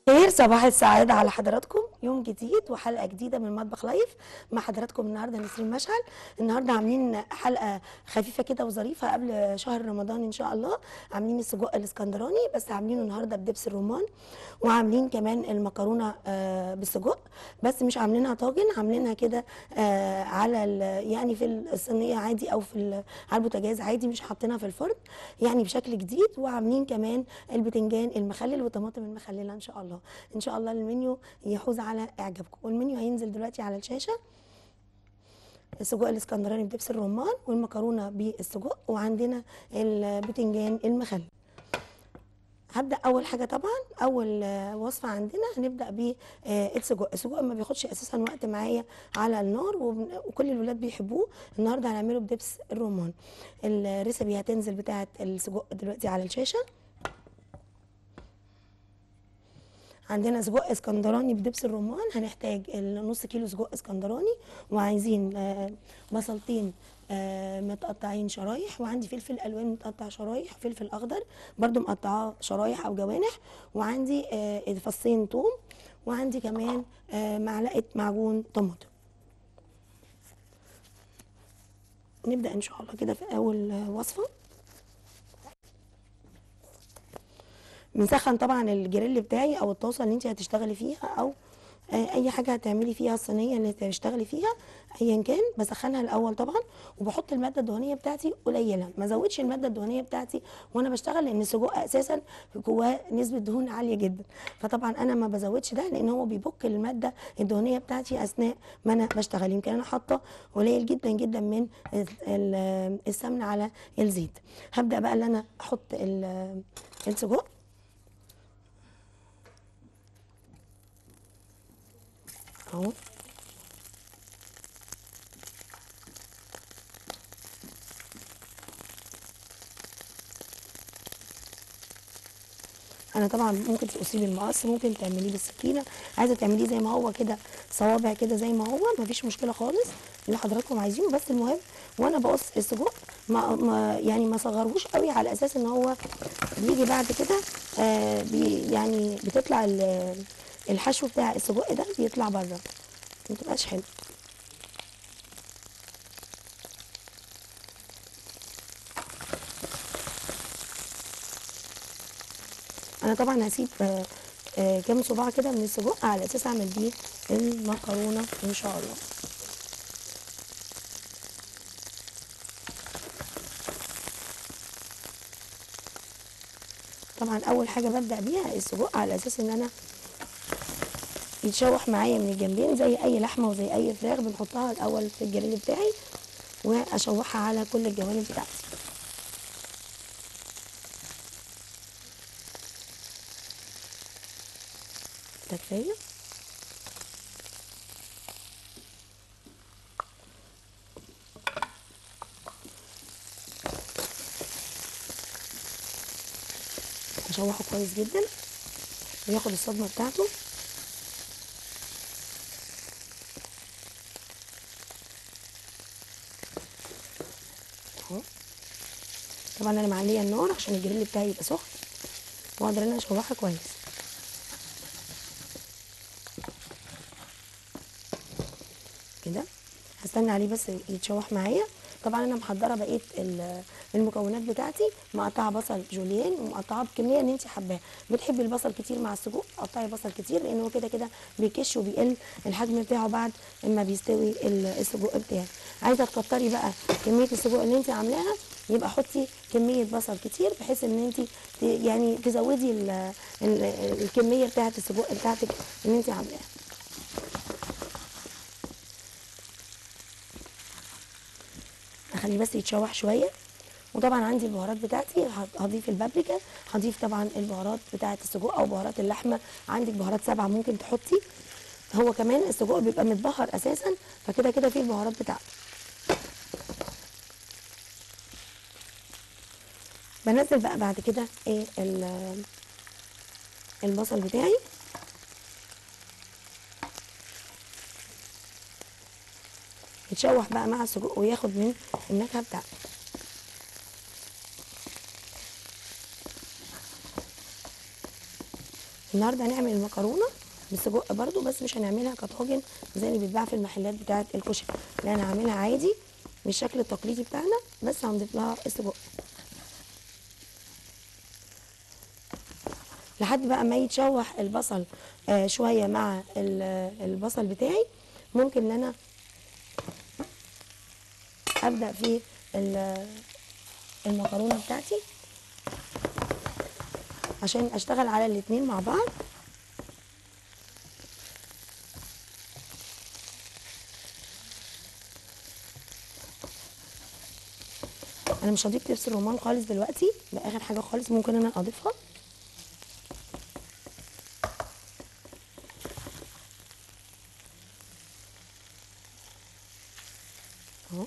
خير صباح السعادة على حضراتكم يوم جديد وحلقة جديدة من مطبخ لايف مع حضراتكم النهاردة نسرين مشعل النهاردة عاملين حلقة خفيفة كده وظريفة قبل شهر رمضان إن شاء الله عاملين السجق الاسكندراني بس عاملينه النهاردة بدبس الرمان وعاملين كمان المكرونة آه، بالسجق بس مش عاملينها طاجن عاملينها كده آه، على ال- يعني في الصينية عادي أو في ال- على البوتاجاز عادي مش حاطينها في الفرن يعني بشكل جديد وعاملين كمان البتنجان المخلل والطماطم المخللة إن شاء الله ان شاء الله المنيو يحوز على اعجابكم والمنيو هينزل دلوقتي على الشاشه السجق الاسكندراني بدبس الرمان والمكرونه بالسجق وعندنا البتنجان المخلل هبدا اول حاجه طبعا اول آه، وصفه عندنا هنبدا بالسجق السجق ما بياخدش اساسا وقت معايا على النار وبن- وكل الولاد بيحبوه النهارده هنعمله بدبس الرمان الريسبي هتنزل بتاعه السجق دلوقتي على الشاشه عندنا سجق اسكندراني بدبس الرمان هنحتاج النص كيلو سجق اسكندراني وعايزين آه، بصلتين آه، متقطعين شرايح وعندي فلفل الوان متقطع شرايح فلفل اخضر برضو مقطعاه شرايح او جوانح وعندي آه، فصين توم وعندي كمان آه، معلقه معجون طماطم نبدا ان شاء الله كده في اول آه، وصفه بنسخن طبعا الجريل بتاعي او الطاسه اللي انت هتشتغلي فيها او آه، اي حاجه هتعملي فيها الصينيه اللي هتشتغلي فيها ايا كان بسخنها الاول طبعا وبحط الماده الدهنيه بتاعتي قليله ما ازودش الماده الدهنيه بتاعتي وانا بشتغل لان السجق اساسا جواه نسبه دهون عاليه جدا فطبعا انا ما بزودش ده لان هو بيبك الماده الدهنيه بتاعتي اثناء ما انا بشتغل يمكن انا حاطه قليل جدا جدا من ال- ال- السمن على الزيت هبدا بقى ان انا احط ال- السجق اهو انا طبعا ممكن تقصيه بالمقص ممكن تعمليه بالسكينه عايزه تعمليه زي ما هو كده صوابع كده زي ما هو مفيش مشكله خالص اللي حضراتكم عايزينه بس المهم وانا بقص السجق ما, ما يعني ما صغرهوش قوي على اساس ان هو بيجي بعد كده آه بي يعني بتطلع ال- الحشو بتاع السجق ده بيطلع بره ما تبقاش حلو انا طبعا هسيب آه، آه، كام صباع كده من السجق على اساس اعمل بيه المكرونه ان شاء الله طبعا اول حاجه ببدا بيها السجق على اساس ان انا يتشوح معايا من الجنبين زي اي لحمه وزي اي فراخ بنحطها الاول في الجريل بتاعي واشوحها على كل الجوانب بتاعتي ده كفايه اشوحه كويس جدا وياخد الصدمه بتاعته اهو طبعا انا معليه النار عشان الجريل بتاعي يبقى سخن واقدر ان انا اشوحها كويس كده هستنى عليه بس يتشوح معايا طبعا انا محضره بقيه ال- المكونات بتاعتي مقطعه بصل جوليان ومقطعاه بكميه ان انت حباها بتحبي البصل كتير مع السجق قطعي بصل كتير لان هو كده كده بيكش وبيقل الحجم بتاعه بعد ما بيستوي ال- السجق بتاعك عايزه تكتري بقى كميه السجق اللي انت عاملاها يبقى حطي كميه بصل كتير بحيث ان انت ت- يعني تزودي ال- ال- الكميه بتاعه السجق بتاعتك اللي انت عاملاها اخليه بس يتشوح شويه وطبعا عندي البهارات بتاعتي ه- هضيف البابريكا هضيف طبعا البهارات بتاعه السجق او بهارات اللحمه عندك بهارات سبعه ممكن تحطي هو كمان السجق بيبقى متبهر اساسا فكده كده فيه البهارات بتاعته بنزل بقى بعد كده ايه ال- البصل بتاعي يتشوح بقى مع السجق وياخد من النكهه بتاعته النهارده هنعمل المكرونه بالسجق برضو بس مش هنعملها كطاجن زي اللي بيتباع في المحلات بتاعه الكشري لا انا هعملها عادي بالشكل التقليدي بتاعنا بس هنضيف لها السجق لحد بقى ما يتشوح البصل آه شويه مع ال- البصل بتاعي ممكن ان انا ابدا في ال- المكرونه بتاعتي عشان اشتغل على الاتنين مع بعض انا مش هضيف دبس الرمان خالص دلوقتي ده اخر حاجه خالص ممكن انا اضيفها اهو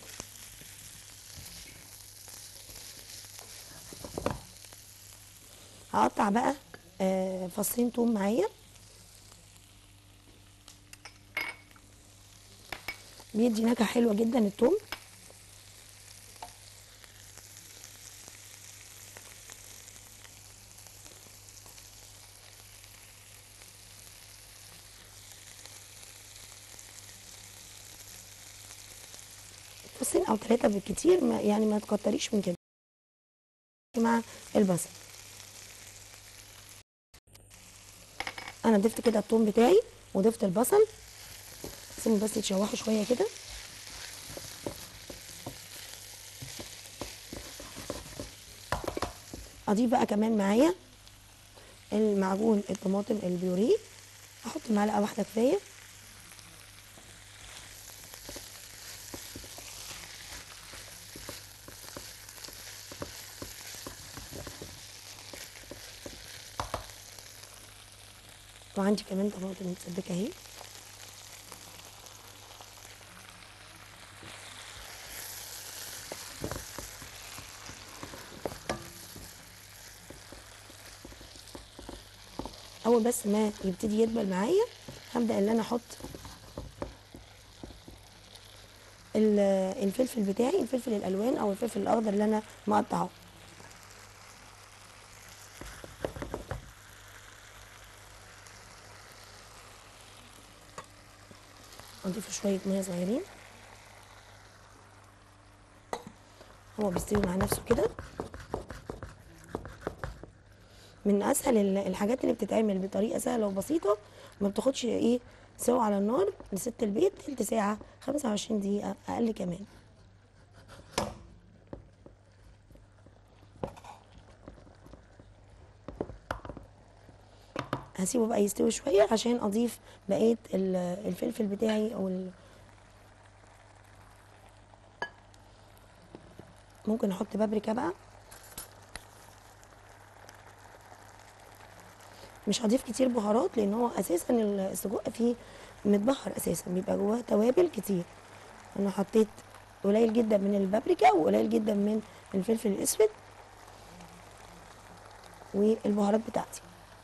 هقطع بقى آه، فصين توم معايا بيدي نكهه حلوه جدا التوم فصين او ثلاثه بالكتير ما يعني ما تكتريش من كده مع البصل انا ضفت كده الثوم بتاعي وضفت البصل سيبهم بس يتشوحوا شويه كده اضيف بقى كمان معايا المعجون الطماطم البيوريه احط معلقه واحده كفايه وعندي كمان طماطم متسبكه اهي اول بس ما يبتدي يدبل معايا هبدا ان انا احط ال- الفلفل بتاعي الفلفل الالوان او الفلفل الاخضر اللي انا مقطعه اضيف شويه ميه صغيرين هو بيستوي مع نفسه كده من اسهل ال- الحاجات اللي بتتعمل بطريقه سهله وبسيطه ما بتاخدش ايه سوا على النار لست البيت تلت ساعه 25 دقيقه اقل كمان هسيبه بقى يستوي شويه عشان اضيف بقيه ال- الفلفل بتاعي او ال- ممكن احط بابريكا بقى مش هضيف كتير بهارات لان هو اساسا السجق فيه متبهر اساسا بيبقى جواه توابل كتير انا حطيت قليل جدا من البابريكا وقليل جدا من الفلفل الاسود والبهارات بتاعتي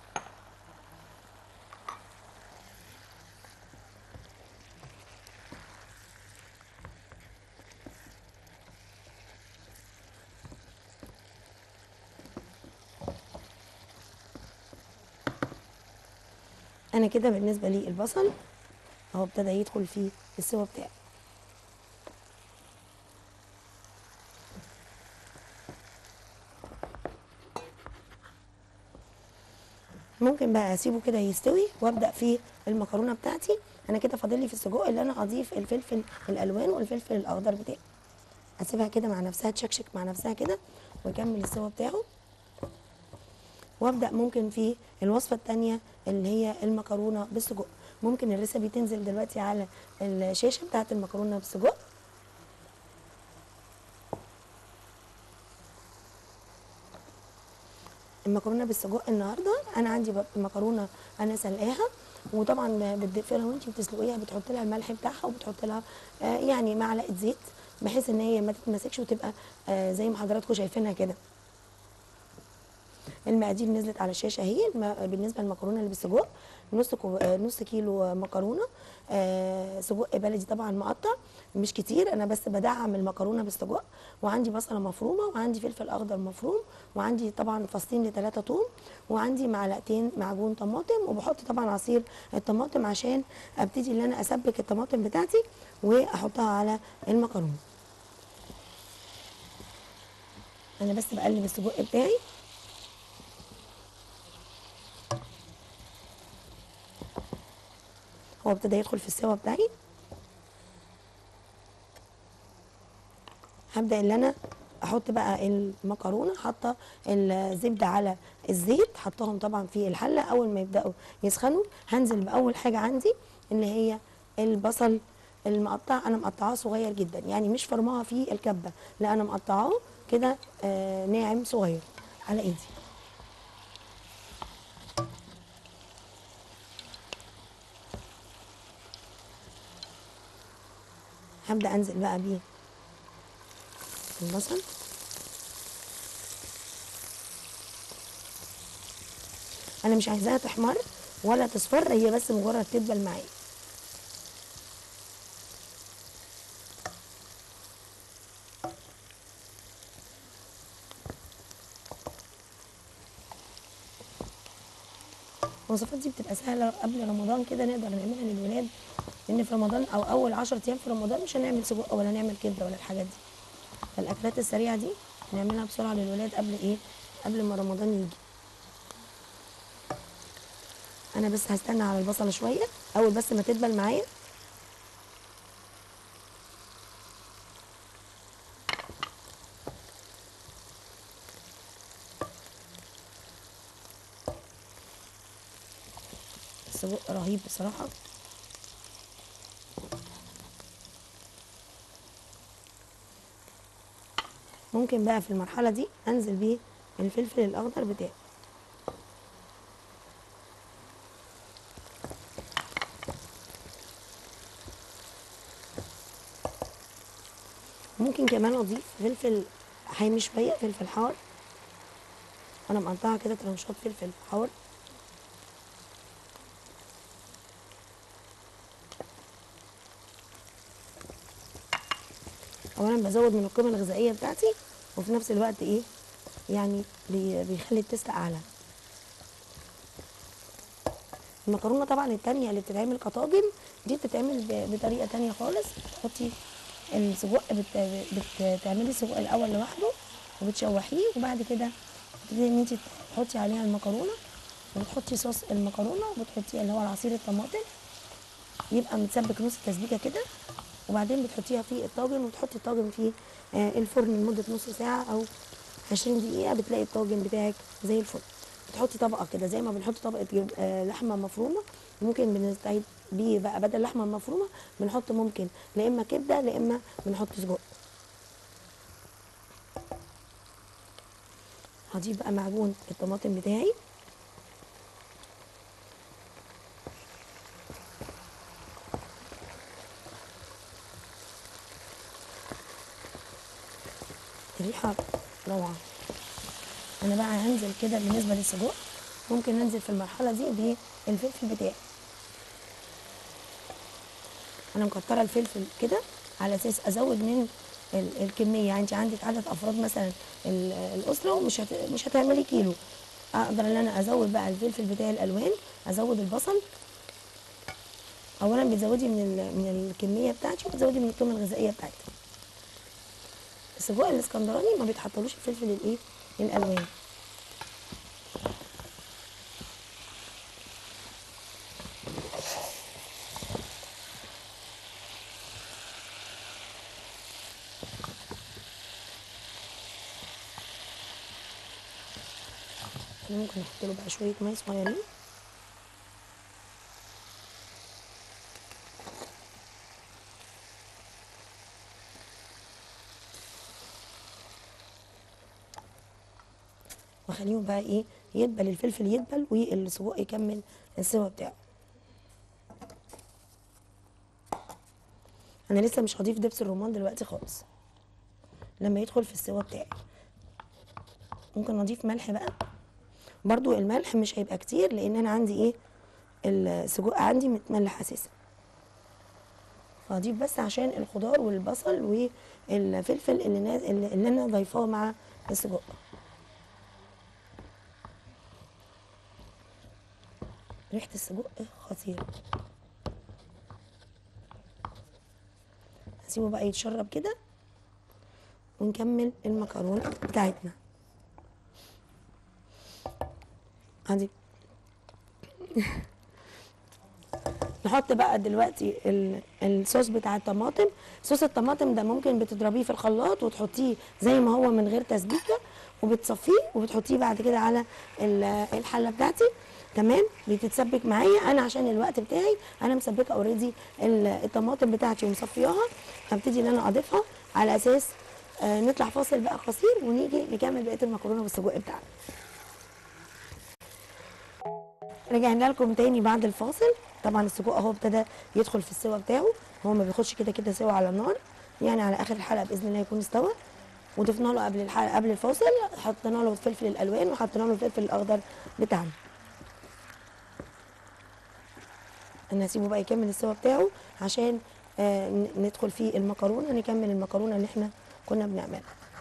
انا كده بالنسبه لي البصل اهو ابتدى يدخل في السوا بتاعي ممكن بقى اسيبه كده يستوي وابدا في المكرونه بتاعتي انا كده فاضل لي في السجق اللي انا اضيف الفلفل الالوان والفلفل الاخضر بتاعي اسيبها كده مع نفسها تشكشك مع نفسها كده واكمل السوا بتاعه وابدا ممكن في الوصفه الثانيه اللي هي المكرونه بالسجق ممكن الريسبي تنزل دلوقتي على الشاشه بتاعه المكرونه بالسجق المكرونه بالسجق النهارده انا عندي بق- مكرونه انا سلقاها وطبعا بتضيفي لها وانت بتسلقيها بتحط لها الملح بتاعها وبتحط لها آه، يعني معلقه زيت بحيث ان هي ما تتمسكش وتبقى آه، زي ما حضراتكم شايفينها كده المقادير نزلت على الشاشه اهي الم- بالنسبه للمكرونه اللي بالسجق نص كوب... آه، نص كيلو مكرونه آه سجق بلدي طبعا مقطع مش كتير انا بس بدعم المكرونه بالسجق وعندي بصله مفرومه وعندي فلفل اخضر مفروم وعندي طبعا فصين لثلاثه توم وعندي معلقتين معجون طماطم وبحط طبعا عصير الطماطم عشان ابتدي ان انا اسبك الطماطم بتاعتي واحطها على المكرونه انا بس بقلب السجق بتاعي هو ابتدى يدخل في السوا بتاعي هبدا ان انا احط بقى المكرونه حاطه الزبده على الزيت حطاهم طبعا في الحله اول ما يبداوا يسخنوا هنزل باول حاجه عندي اللي هي البصل المقطع انا مقطعاه صغير جدا يعني مش فرماها في الكبه لا انا مقطعاه كده آه ناعم صغير على ايدي هبدا انزل بقى بيه البصل انا مش عايزاها تحمر ولا تصفر هي بس مجرد تدبل معايا الوصفات دي بتبقى سهله قبل رمضان كده نقدر نعملها للولاد لان في رمضان او اول 10 ايام في رمضان مش هنعمل سجق ولا نعمل كبده ولا الحاجات دي فالاكلات السريعه دي نعملها بسرعه للولاد قبل ايه قبل ما رمضان يجي انا بس هستنى على البصله شويه اول بس ما تدبل معايا السجق رهيب بصراحه ممكن بقى في المرحله دي انزل بيه الفلفل الاخضر بتاعي ممكن كمان اضيف فلفل حامي شويه فلفل حار انا مقطعه كده ترنشات فلفل حار اولا بزود من القيمه الغذائيه بتاعتي وفي نفس الوقت ايه يعني بي- بيخلي التست اعلى المكرونه طبعا التانية اللي بتتعمل كطاجن دي بتتعمل ب- بطريقه تانية خالص تحطي السجق بت... بتعملي السجق الاول لوحده وبتشوحيه وبعد كده تبتدي ان انت تحطي عليها المكرونه وبتحطي صوص المكرونه وبتحطي اللي هو العصير الطماطم يبقى متسبك نص تسبيكه كده وبعدين بتحطيها في الطاجن وتحطي الطاجن في آه، الفرن لمده نص ساعه او 20 دقيقه بتلاقي الطاجن بتاعك زي الفل بتحطي طبقه كده زي ما بنحط طبقه جب- آه، لحمه مفرومه ممكن بنستعيد بيه بقى بدل اللحمه المفرومه بنحط ممكن لا اما كبده لا اما بنحط سجق هضيف بقى معجون الطماطم بتاعي الريحه روعه انا بقى هنزل كده بالنسبه للسجق ممكن انزل في المرحله دي بالفلفل بتاعي انا مكتره الفلفل كده على اساس ازود من ال- الكميه يعني انت عندك عدد افراد مثلا ال- الاسره ومش هت... مش هتعملي كيلو اقدر ان انا ازود بقى الفلفل بتاعي الالوان ازود البصل اولا بتزودي من ال... من الكميه بتاعتي وبتزودي من القيمه الغذائيه بتاعتك السجق الاسكندراني ما بيتحطلوش الفلفل الايه الالوان انا ممكن احط له بقى شويه ميه صغيرين واخليهم بقى ايه يدبل الفلفل يدبل والسجق يكمل السوا بتاعه انا لسه مش هضيف دبس الرمان دلوقتي خالص لما يدخل في السوا بتاعي ممكن اضيف ملح بقى برضو الملح مش هيبقى كتير لان انا عندي ايه السجق عندي متملح اساسا فاضيف بس عشان الخضار والبصل والفلفل اللي, ناز... اللي اللي انا ضايفاه مع السجق ريحه السجق خطيره هسيبه بقى يتشرب كده ونكمل المكرونه بتاعتنا عادي نحط بقى دلوقتي ال- الصوص بتاع الطماطم صوص الطماطم ده ممكن بتضربيه في الخلاط وتحطيه زي ما هو من غير تسبيكه وبتصفيه وبتحطيه بعد كده على ال- الحله بتاعتي تمام بتتسبك معايا انا عشان الوقت بتاعي انا مسبكه اوريدي الطماطم بتاعتي ومصفياها هبتدي ان انا اضيفها على اساس آه، نطلع فاصل بقى قصير ونيجي نكمل بقيه المكرونه والسجق بتاعنا رجعنا لكم تاني بعد الفاصل طبعا السجق اهو ابتدى يدخل في السوا بتاعه هو ما بياخدش كده كده سوا على النار يعني على اخر الحلقه باذن الله يكون استوى وضفنا له قبل الحلقه قبل الفاصل حطينا له الفلفل الالوان وحطينا له الفلفل الاخضر بتاعنا انا هسيبه بقى يكمل السوا بتاعه عشان آه ن- ندخل فيه المكرونه نكمل المكرونه اللي احنا كنا بنعملها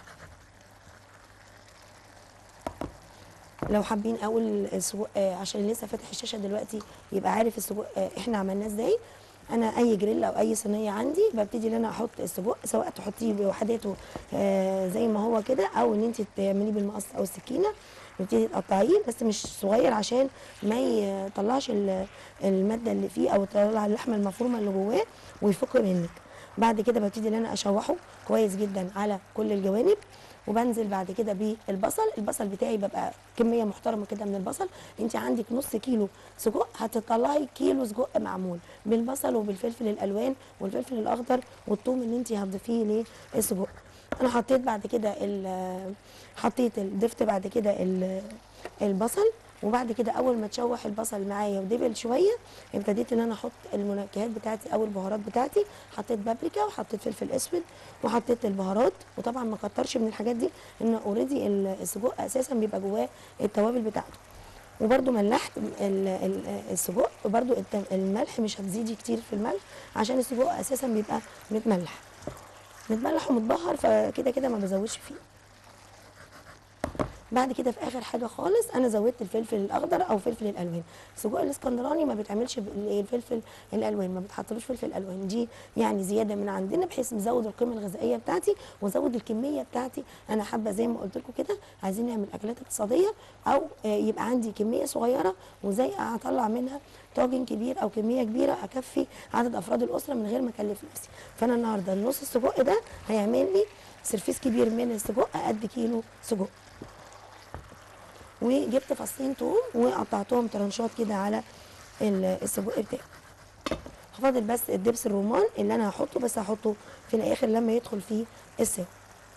لو حابين اقول السجق آه، عشان اللي لسه فاتح الشاشه دلوقتي يبقى عارف السجق آه، احنا عملناه ازاي انا اي جريل او اي صينيه عندي ببتدي ان انا احط السجق سواء تحطيه بوحداته آه، زي ما هو كده او ان انت تعمليه بالمقص او السكينه تبتدي تقطعيه بس مش صغير عشان ما يطلعش ال- الماده اللي فيه او يطلع اللحمه المفرومه اللي جواه ويفك منك بعد كده ببتدي ان انا اشوحه كويس جدا على كل الجوانب وبنزل بعد كده بالبصل البصل بتاعي ببقى كميه محترمه كده من البصل انت عندك نص كيلو سجق هتطلعي كيلو سجق معمول بالبصل وبالفلفل الالوان والفلفل الاخضر والثوم اللي انت هتضيفيه للسجق انا حطيت بعد كده ال- حطيت ال- ضفت بعد كده ال- البصل وبعد كده اول ما تشوح البصل معايا ودبل شويه ابتديت ان انا احط المنكهات بتاعتي او البهارات بتاعتي حطيت بابريكا وحطيت فلفل اسود وحطيت البهارات وطبعا ما كترش من الحاجات دي ان اوريدي السجق اساسا بيبقى جواه التوابل بتاعته وبرده ملحت ال- ال- السجق وبرده الت- الملح مش هتزيدي كتير في الملح عشان السجق اساسا بيبقى متملح متملح ومتبهر فكده كده ما بزودش فيه بعد كده في اخر حاجه خالص انا زودت الفلفل الاخضر او فلفل الالوان السجق الاسكندراني ما بيتعملش بالفلفل الالوان ما بتحطلوش فلفل الوان دي يعني زياده من عندنا بحيث نزود القيمه الغذائيه بتاعتي وازود الكميه بتاعتي انا حابه زي ما قلت لكم كده عايزين نعمل اكلات اقتصاديه او آه، يبقى عندي كميه صغيره وزي اطلع منها طاجن كبير او كميه كبيره اكفي عدد افراد الاسره من غير ما اكلف نفسي فانا النهارده النص السجق ده هيعمل لي سرفيس كبير من السجق قد كيلو سجق وجبت فصين توم وقطعتهم ترنشات كده على ال- السجق بتاعي هفضل بس الدبس الرمان اللي انا هحطه بس هحطه في الاخر لما يدخل فيه السوا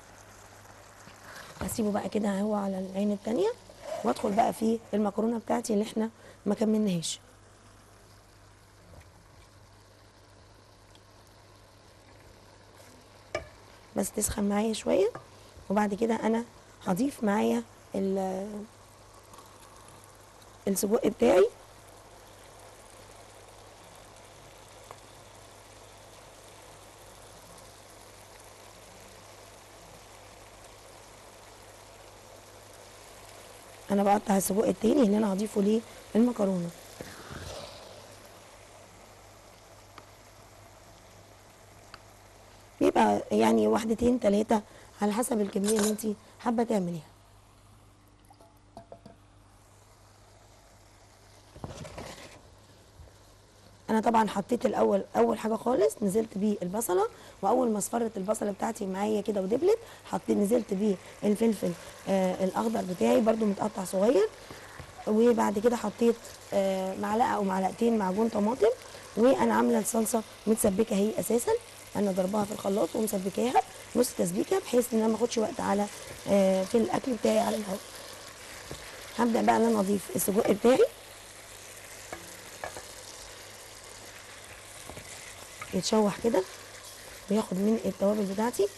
هسيبه بقى كده هو على العين التانية وادخل بقى في المكرونه بتاعتي اللي احنا ما كملناهاش بس تسخن معايا شويه وبعد كده انا هضيف معايا ال- السجق بتاعي انا بقطع السجق التاني اللي انا هضيفه للمكرونه بيبقى يعني واحدتين تلاتة على حسب الكمية اللي انت حابة تعمليها انا طبعا حطيت الاول اول حاجه خالص نزلت بيه البصله واول ما اصفرت البصله بتاعتي معايا كده ودبلت حطيت نزلت بيه الفلفل آه الاخضر بتاعي برده متقطع صغير وبعد كده حطيت آه معلقه او معلقتين معجون طماطم وانا عامله الصلصه متسبكه هي اساسا انا ضربها في الخلاط ومسبكاها نص تسبيكه بحيث ان انا ما اخدش وقت على آه في الاكل بتاعي على الهواء هبدا بقى ان انا اضيف السجق بتاعي يتشوح كده وياخد من التوابل بتاعتي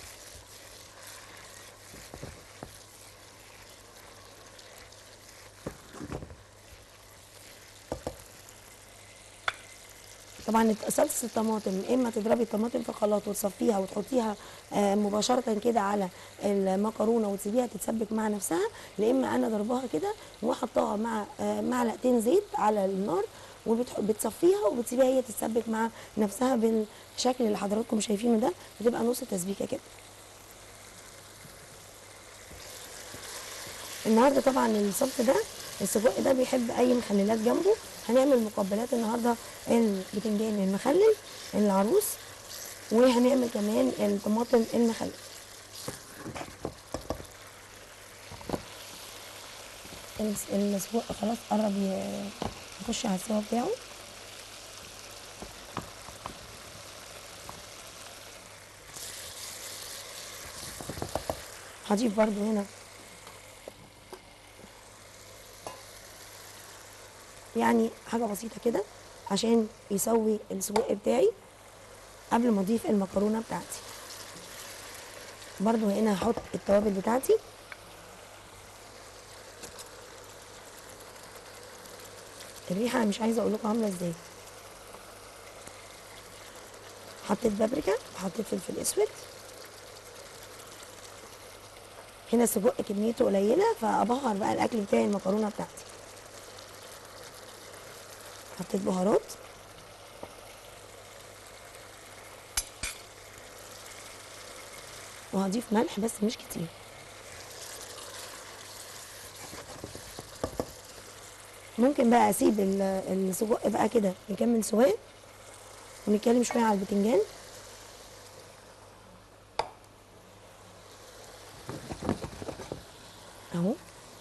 طبعا صلصه الطماطم اما تضربي الطماطم في الخلاط وتصفيها وتحطيها آه، مباشره كده على المكرونه وتسيبيها تتسبك مع نفسها يا اما انا ضرباها كده وحطاها مع آه، معلقتين زيت على النار وبتصفيها وبتسيبيها هي تتسبك مع نفسها بالشكل اللي حضراتكم شايفينه ده بتبقى نص تسبيكه كده النهارده طبعا الصنف ده السجق ده بيحب اي مخللات جنبه هنعمل مقبلات النهارده البتنجان المخلل العروس وهنعمل كمان الطماطم المخلل الس- السجق خلاص قرب ي- يخش على السوا بتاعه هضيف برضو هنا يعني حاجه بسيطه كده عشان يسوي السجق بتاعي قبل ما اضيف المكرونه بتاعتي برضو هنا هحط التوابل بتاعتي الريحه أنا مش عايزه اقول لكم عامله ازاي حطيت بابريكا وحطيت فلفل اسود هنا السجق كميته قليله فابهر بقى الاكل بتاعي المكرونه بتاعتي حطيت بهارات وهضيف ملح بس مش كتير ممكن بقى اسيب ال- السجق بقى كده يكمل سواه ونتكلم شويه على البتنجان اهو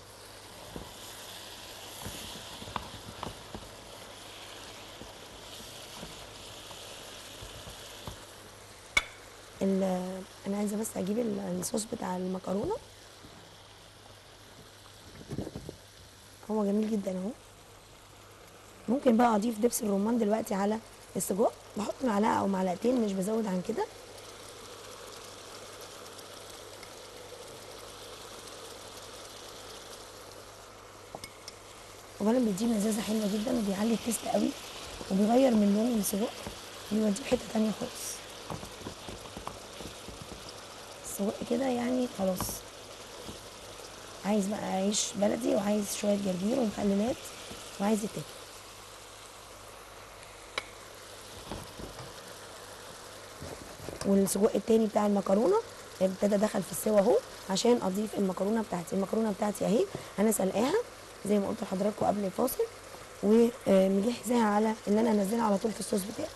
ال- انا عايزه بس اجيب ال- الصوص بتاع المكرونه هو جميل جدا اهو ممكن بقى اضيف دبس الرمان دلوقتي على السجق بحط معلقه او معلقتين مش بزود عن كده اولا بيديه مزازه حلوه جدا وبيعلي التيست قوي وبيغير من لون السجق بيوديه في حته تانية خالص السجق كده يعني خلاص عايز بقى عيش بلدي وعايز شويه جرجير ومخللات وعايز يتاكل والسجق التاني بتاع المكرونه ابتدى دخل في السوا اهو عشان اضيف المكرونه بتاعتي المكرونه بتاعتي اهي انا سلقاها زي ما قلت لحضراتكم قبل الفاصل ومجهزاها على ان انا انزلها على طول في الصوص بتاعي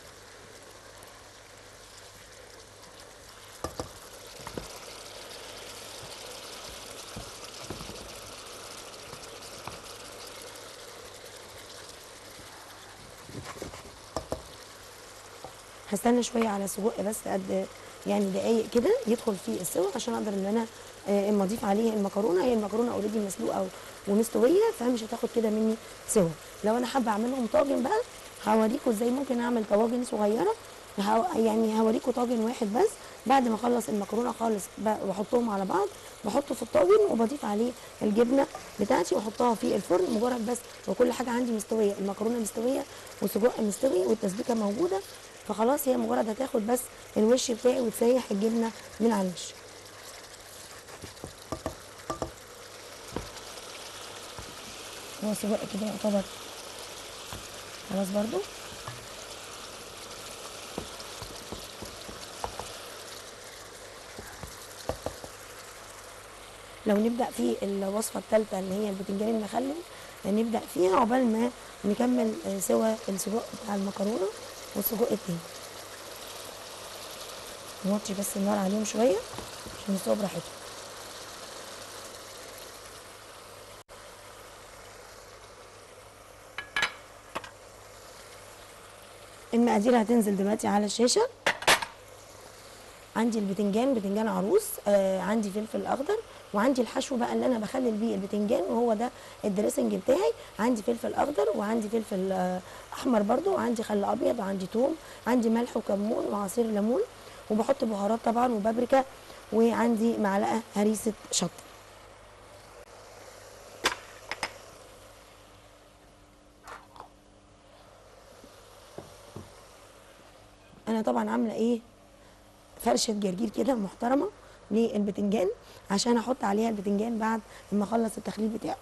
هستنى شويه على سجق بس قد يعني دقايق كده يدخل فيه السوا عشان اقدر ان انا آه، اما اضيف عليه المكرونه هي المكرونه اوريدي مسلوقه ومستويه فمش هتاخد كده مني سوا لو انا حابه اعملهم طاجن بقى هوريكم ازاي ممكن اعمل طواجن صغيره هو- يعني هوريكم طاجن واحد بس بعد ما اخلص المكرونه خالص ب- واحطهم على بعض بحطه في الطاجن وبضيف عليه الجبنه بتاعتي واحطها في الفرن مجرد بس وكل حاجه عندي مستويه المكرونه مستويه والسجق مستوي والتسبيكه موجوده فخلاص هي مجرد هتاخد بس الوش بتاعي وتسيح الجبنه من على الوش هو السجق كده يعتبر خلاص برضو لو نبدأ في الوصفة الثالثة اللي هي البتنجان المخلل نبدأ فيها عقبال ما نكمل آه، سوا السجق بتاع المكرونة والسجق التاني نوطي بس النار عليهم شوية عشان يستووا براحتهم المقادير هتنزل دلوقتي على الشاشة عندي البتنجان بتنجان عروس آه عندي فلفل اخضر وعندي الحشو بقى اللي انا بخلل بيه البتنجان وهو ده الدريسنج بتاعي عندي فلفل اخضر وعندي فلفل آه احمر برضو وعندي خل ابيض وعندي توم عندي ملح وكمون وعصير ليمون وبحط بهارات طبعا وبابريكا وعندي معلقه هريسه شطه انا طبعا عامله ايه فرشه جرجير كده محترمه للبتنجان عشان احط عليها البتنجان بعد ما اخلص التخليل بتاعه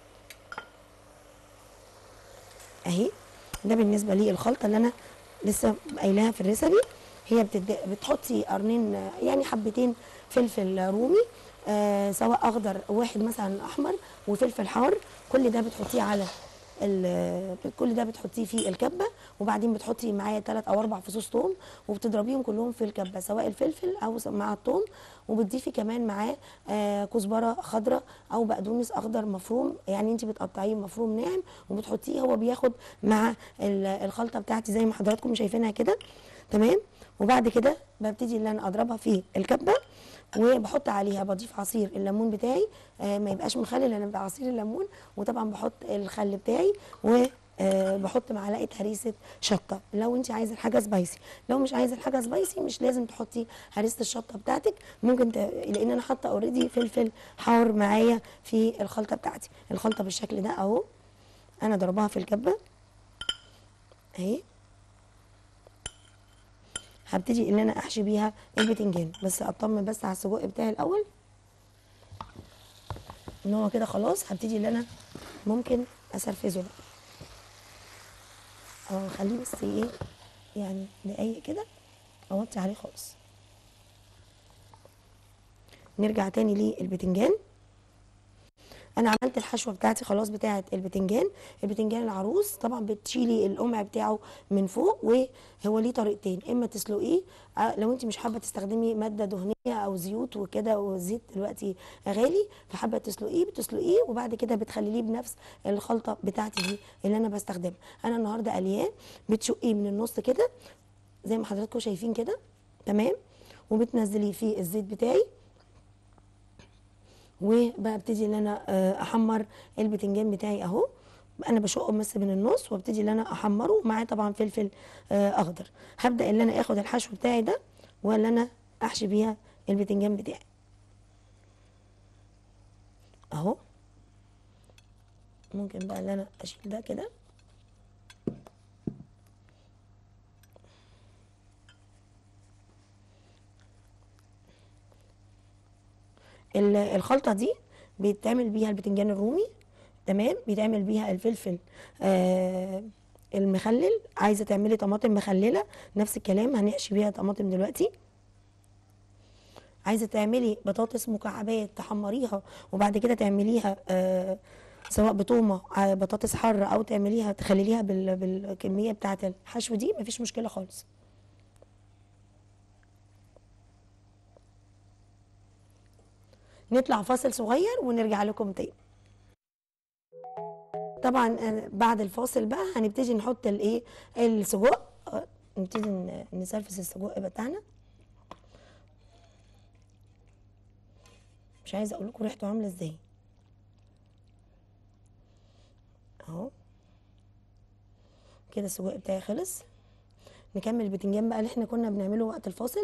اهي ده بالنسبه لي الخلطه اللي انا لسه قايلاها في الريسبي هي بتد... بتحطي قرنين آه، يعني حبتين فلفل رومي آه سواء اخضر واحد مثلا احمر وفلفل حار كل ده بتحطيه على ال- كل ده بتحطيه في الكبه وبعدين بتحطي معاه ثلاث او اربع فصوص توم وبتضربيهم كلهم في الكبه سواء الفلفل او س- مع التوم وبتضيفي كمان معاه آه كزبره خضراء او بقدونس اخضر مفروم يعني انت بتقطعيه مفروم ناعم وبتحطيه هو بياخد مع ال- الخلطه بتاعتي زي ما حضراتكم شايفينها كده تمام وبعد كده ببتدي ان انا اضربها في الكبه وبحط عليها بضيف عصير الليمون بتاعي آه ما يبقاش مخلل انا بعصير الليمون وطبعا بحط الخل بتاعي و آه بحط معلقه هريسه شطه لو انت عايزه الحاجه سبايسي لو مش عايزه الحاجه سبايسي مش لازم تحطي هريسه الشطه بتاعتك ممكن ت... لان انا حاطه اوريدي فلفل حار معايا في الخلطه بتاعتي الخلطه بالشكل ده اهو انا ضربها في الكبه اهي هبتدي ان انا احشي بيها البتنجان بس اطمن بس على السجق بتاعي الاول ان هو كده خلاص هبتدي ان انا ممكن اسرفزه بقى اه خليه بس ايه يعني دقايق كده اوطي عليه خالص نرجع تاني للبتنجان انا عملت الحشوه بتاعتي خلاص بتاعه البتنجان البتنجان العروس طبعا بتشيلي القمع بتاعه من فوق وهو ليه طريقتين اما تسلقيه آه، لو انت مش حابه تستخدمي ماده دهنيه او زيوت وكده والزيت دلوقتي غالي فحابه تسلقيه بتسلقيه وبعد كده بتخليه بنفس الخلطه بتاعتي دي اللي انا بستخدمها انا النهارده قلياه بتشقيه من النص كده زي ما حضراتكم شايفين كده تمام وبتنزليه في الزيت بتاعي وببتدي ان انا آه، احمر البتنجان بتاعي اهو انا بشقه بس من النص وابتدي ان انا احمره معاه طبعا فلفل آه، اخضر هبدا ان انا اخد الحشو بتاعي ده ولا انا احشي بيها البتنجان بتاعي اهو ممكن بقى ان انا اشيل ده كده ال- الخلطه دي بيتعمل بيها البتنجان الرومي تمام بيتعمل بيها الفلفل آه المخلل عايزه تعملي طماطم مخلله نفس الكلام هنحشي بيها طماطم دلوقتي عايزه تعملي بطاطس مكعبات تحمريها وبعد كده تعمليها آه سواء بتومه آه بطاطس حاره او تعمليها تخلليها بال بالكميه بتاعه الحشو دي مفيش مشكله خالص نطلع فاصل صغير ونرجع لكم تاني طبعا آه، بعد الفاصل بقى هنبتدي نحط الايه السجق آه، نبتدي ن- نسرفس السجق بتاعنا مش عايزه اقول لكم ريحته عامله ازاي اهو كده السجق بتاعي خلص نكمل البتنجان بقى اللي احنا كنا بنعمله وقت الفاصل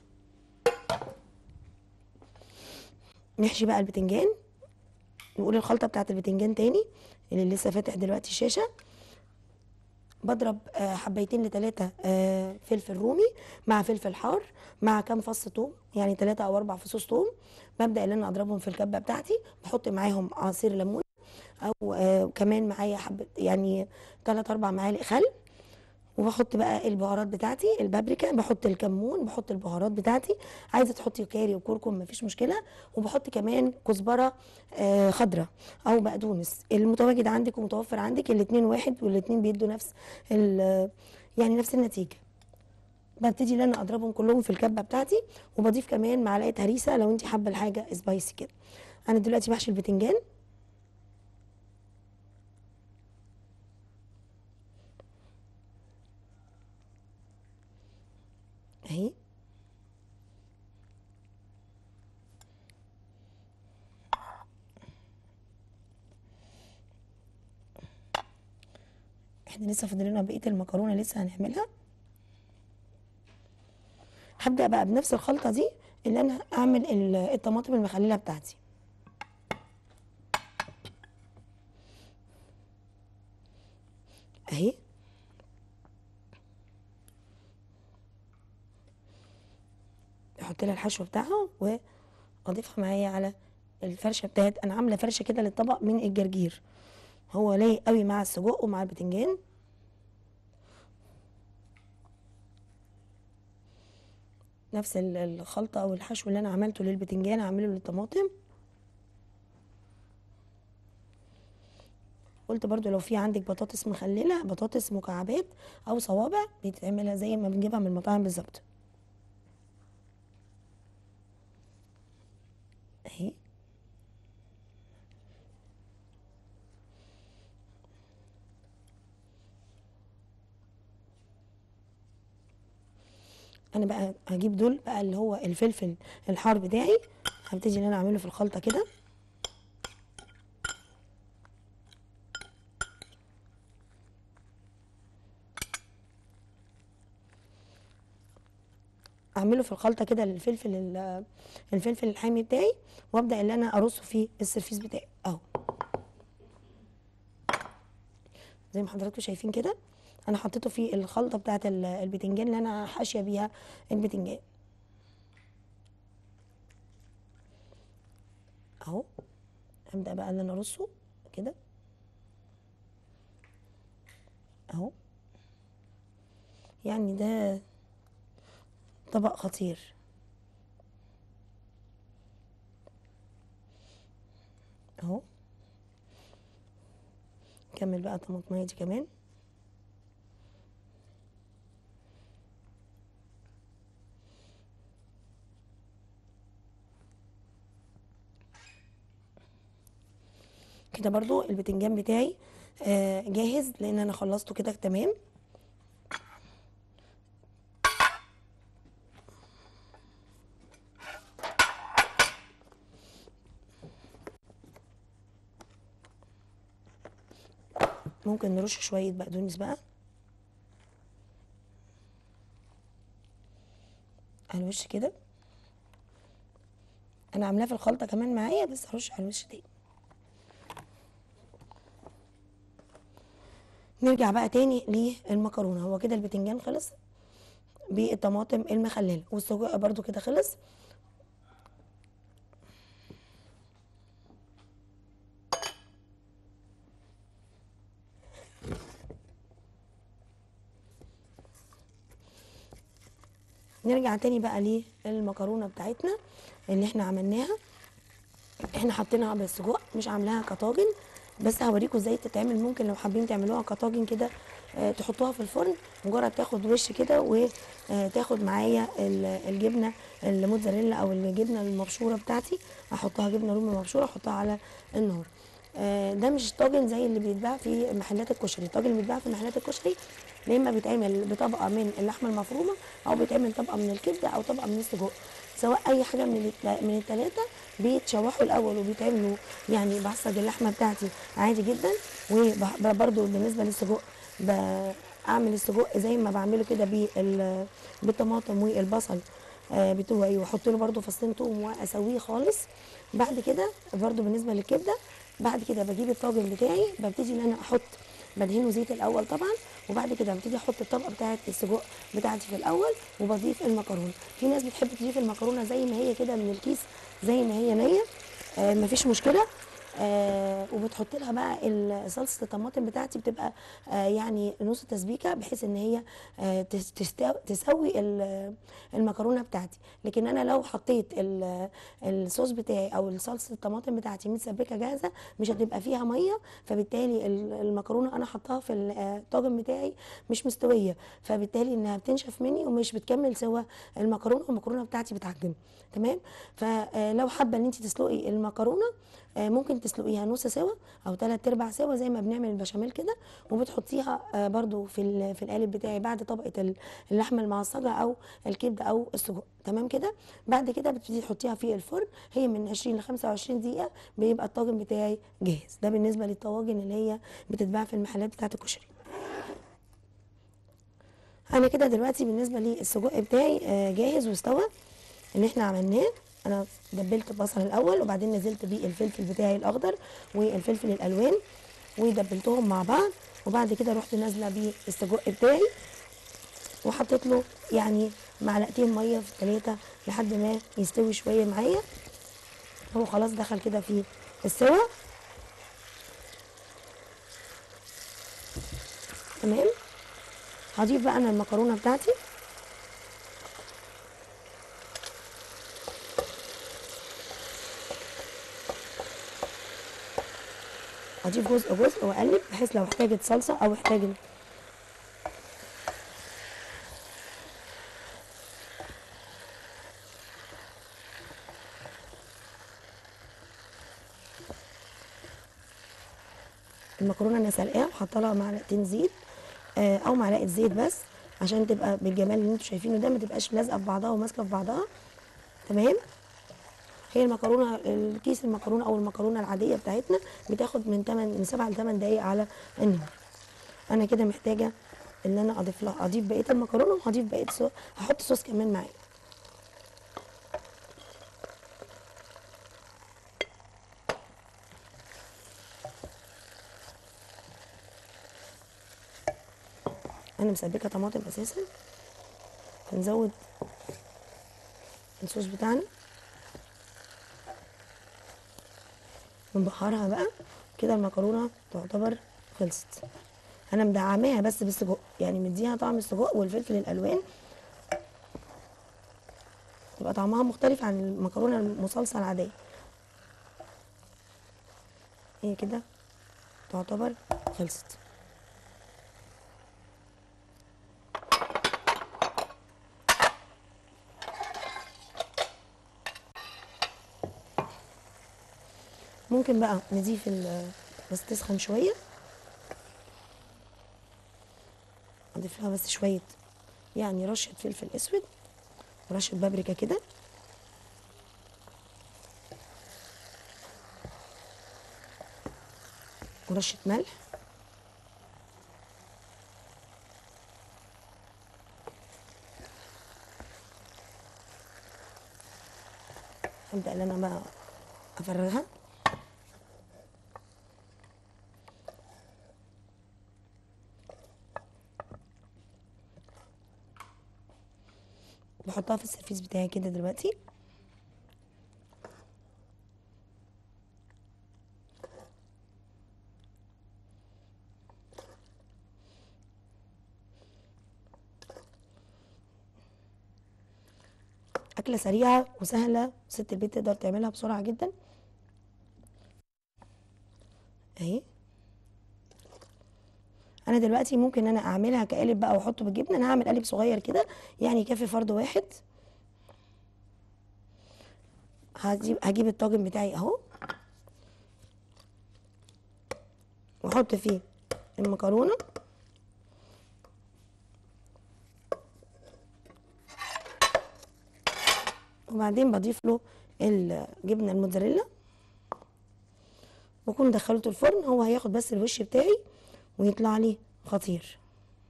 نحشي بقى البتنجان نقول الخلطه بتاعت البتنجان تاني اللي لسه فاتح دلوقتي الشاشه بضرب آه، حبيتين لتلاتة آه، فلفل رومي مع فلفل حار مع كام فص توم يعني تلاتة او اربع فصوص توم ببدا ان انا اضربهم في الكبه بتاعتي بحط معاهم عصير ليمون او آه، كمان معايا حبه يعني تلات اربع معالق خل وبحط بقى البهارات بتاعتي البابريكا بحط الكمون بحط البهارات بتاعتي عايزه تحطي كاري وكركم مفيش مشكله وبحط كمان كزبره آه خضراء او بقدونس المتواجد عندك ومتوفر عندك الاتنين واحد والاتنين بيدوا نفس ال- يعني نفس النتيجه ببتدي ان انا اضربهم كلهم في الكبه بتاعتي وبضيف كمان معلقه هريسه لو انت حابه الحاجه سبايسي كده انا دلوقتي بحشي البتنجان اهي احنا لسه فاضل لنا بقيه المكرونه لسه هنعملها هبدا بقى بنفس الخلطه دي اللي انا اعمل ال- الطماطم المخلله بتاعتي اهي احط لها الحشو بتاعها واضيفها معايا على الفرشه بتاعت انا عامله فرشه كده للطبق من الجرجير هو لايق قوي مع السجق ومع البتنجان نفس ال- الخلطه او الحشو اللي انا عملته للبتنجان هعمله للطماطم قلت برضو لو في عندك بطاطس مخلله بطاطس مكعبات او صوابع بتتعملها زي ما بنجيبها من المطاعم بالظبط اهي انا بقى هجيب دول بقى اللي هو الفلفل الحار بتاعي هبتدي ان انا اعمله في الخلطه كده اعمله في الخلطه كده الفلفل ال- الفلفل الحامي بتاعي وابدا ان انا ارصه في السرفيس بتاعي اهو زي ما حضراتكم شايفين كده انا حطيته في الخلطه بتاعه ال- البتنجان اللي انا حاشيه بيها البتنجان اهو ابدا بقى ان انا ارصه كده اهو يعني ده طبق خطير اهو نكمل بقى طماطمية دي كمان كده برضو البتنجان بتاعي آه، جاهز لان انا خلصته كده تمام ممكن نرش شوية بقدونس بقى على الوش كده انا عاملاه في الخلطة كمان معايا بس هرش على الوش تاني نرجع بقى تاني للمكرونة هو كده البتنجان خلص بالطماطم المخللة والسجق برضو كده خلص نرجع تاني بقى للمكرونة بتاعتنا اللي احنا عملناها احنا حاطينها بالسجق مش عاملاها كطاجن بس هوريكم ازاي تتعمل ممكن لو حابين تعملوها كطاجن كده آه، تحطوها في الفرن مجرد تاخد وش كده وتاخد معايا ال- الجبنه الموتزاريلا او الجبنه المبشوره بتاعتي احطها جبنه رومي مبشوره احطها على النار آه، ده مش طاجن زي اللي بيتباع في محلات الكشري الطاجن اللي بيتباع في محلات الكشري يا اما بيتعمل بطبقه من اللحمه المفرومه او بيتعمل طبقه من الكبده او طبقه من السجق سواء اي حاجه من الت- من الثلاثه بيتشوحوا الاول وبيتعملوا يعني بعصج اللحمه بتاعتي عادي جدا وبرده بالنسبه للسجق بعمل السجق زي ما بعمله كده بال- بالطماطم والبصل آه، بتوعي واحط له برده فصين توم واسويه خالص بعد كده برده بالنسبه للكبده بعد كده بجيب الطاجن بتاعي ببتدي ان انا احط بدهنه زيت الاول طبعا وبعد كده ببتدي احط الطبقه بتاعه السجق بتاعتي في الاول وبضيف المكرونه في ناس بتحب تضيف المكرونه زي ما هي كده من الكيس زي ما هي نيه آه مفيش مشكله آه وبتحط لها بقى ال- صلصه الطماطم بتاعتي بتبقى آه يعني نص تسبيكه بحيث ان هي آه تس- تستو- تسوي ال- المكرونه بتاعتي لكن انا لو حطيت ال- الصوص بتاعي او صلصه الطماطم بتاعتي متسبكه جاهزه مش هتبقى فيها ميه فبالتالي ال- المكرونه انا حطاها في ال- الطاجن بتاعي مش مستويه فبالتالي انها بتنشف مني ومش بتكمل سوا المكرونه والمكرونه بتاعتي بتعجن تمام فلو حابه ان انت تسلقي المكرونه آه، ممكن تسلقيها نص سوا او ثلاث ارباع سوا زي ما بنعمل البشاميل كده وبتحطيها آه، برضو في ال- في القالب بتاعي بعد طبقه ال- اللحمه المعصجه او الكبده او السجق تمام كده بعد كده بتبتدي تحطيها في الفرن هي من 20 ل 25 دقيقه بيبقى الطاجن بتاعي جاهز ده بالنسبه للطواجن اللي هي بتتباع في المحلات بتاعه الكشري انا كده دلوقتي بالنسبه للسجق بتاعي آه، جاهز واستوى اللي احنا عملناه انا دبلت البصل الاول وبعدين نزلت بيه الفلفل بتاعي الاخضر والفلفل الالوان ودبلتهم مع بعض وبعد كده رحت نازله بالسجق بتاعي وحطيت له يعني معلقتين ميه في الثلاثه لحد ما يستوي شويه معايا هو خلاص دخل كده في السوا تمام هضيف بقى انا المكرونه بتاعتي اضيف جزء جزء واقلب بحيث لو احتاجت صلصه او احتاجت المكرونه انا سلقاها وحاطه لها معلقتين زيت آه، او معلقه زيت بس عشان تبقى بالجمال اللي انتوا شايفينه ده ما تبقاش لازقه في بعضها وماسكه في بعضها تمام هي المكرونه الكيس المكرونه او المكرونه العاديه بتاعتنا بتاخد من 8 من 7 ل 8 دقائق على النار انا كده محتاجه ان انا اضيف لها اضيف بقيه المكرونه وهضيف بقيه صوص هحط صوص كمان معايا انا مسبكه طماطم اساسا هنزود الصوص بتاعنا ونبهرها بقى كده المكرونه تعتبر خلصت انا مدعماها بس بالسجق يعني مديها طعم السجق والفلفل الالوان يبقى طعمها مختلف عن المكرونه المصلصه العاديه هي كده تعتبر خلصت ممكن بقى نضيف ال- بس تسخن شويه اضيف لها بس شويه يعني رشه فلفل اسود ورشه بابريكا كده ورشه ملح ابدا ان انا بقى افرغها بحطها في السرفيس بتاعي كده دلوقتي أكلة سريعة وسهلة ست البيت تقدر تعملها بسرعة جدا اهي انا دلوقتي ممكن انا اعملها كقالب بقى واحطه بالجبنه انا هعمل قالب صغير كده يعني يكفي فرد واحد هجيب هجيب الطاجن بتاعي اهو واحط فيه المكرونه وبعدين بضيف له الجبنه الموتزاريلا واكون دخلته الفرن هو هياخد بس الوش بتاعي ويطلع لي خطير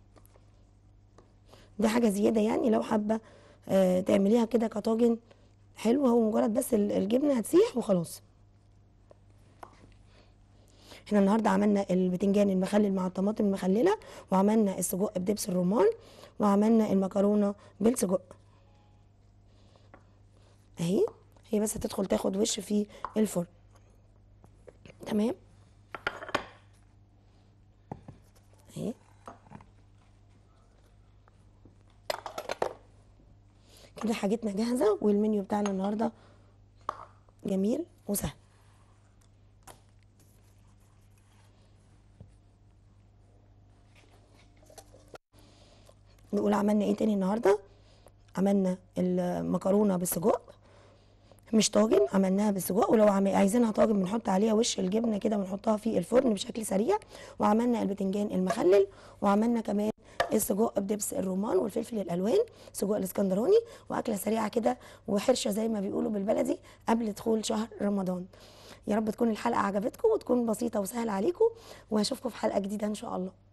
ده حاجه زياده يعني لو حابه آه تعمليها كده كطاجن حلو هو مجرد بس ال- الجبنه هتسيح وخلاص احنا النهارده عملنا البتنجان المخلل مع الطماطم المخلله وعملنا السجق بدبس الرمان وعملنا المكرونه بالسجق اهي هي بس هتدخل تاخد وش في الفرن تمام اهي كده حاجتنا جاهزه والمنيو بتاعنا النهارده جميل وسهل نقول عملنا ايه تاني النهارده عملنا المكرونه بالسجق مش طاجن عملناها بالسجق ولو عم- عايزينها طاجن بنحط عليها وش الجبنه كده ونحطها في الفرن بشكل سريع وعملنا البتنجان المخلل وعملنا كمان السجق بدبس الرمان والفلفل الالوان سجق الاسكندراني واكله سريعه كده وحرشه زي ما بيقولوا بالبلدي قبل دخول شهر رمضان يا رب تكون الحلقه عجبتكم وتكون بسيطه وسهله عليكم وهشوفكم في حلقه جديده ان شاء الله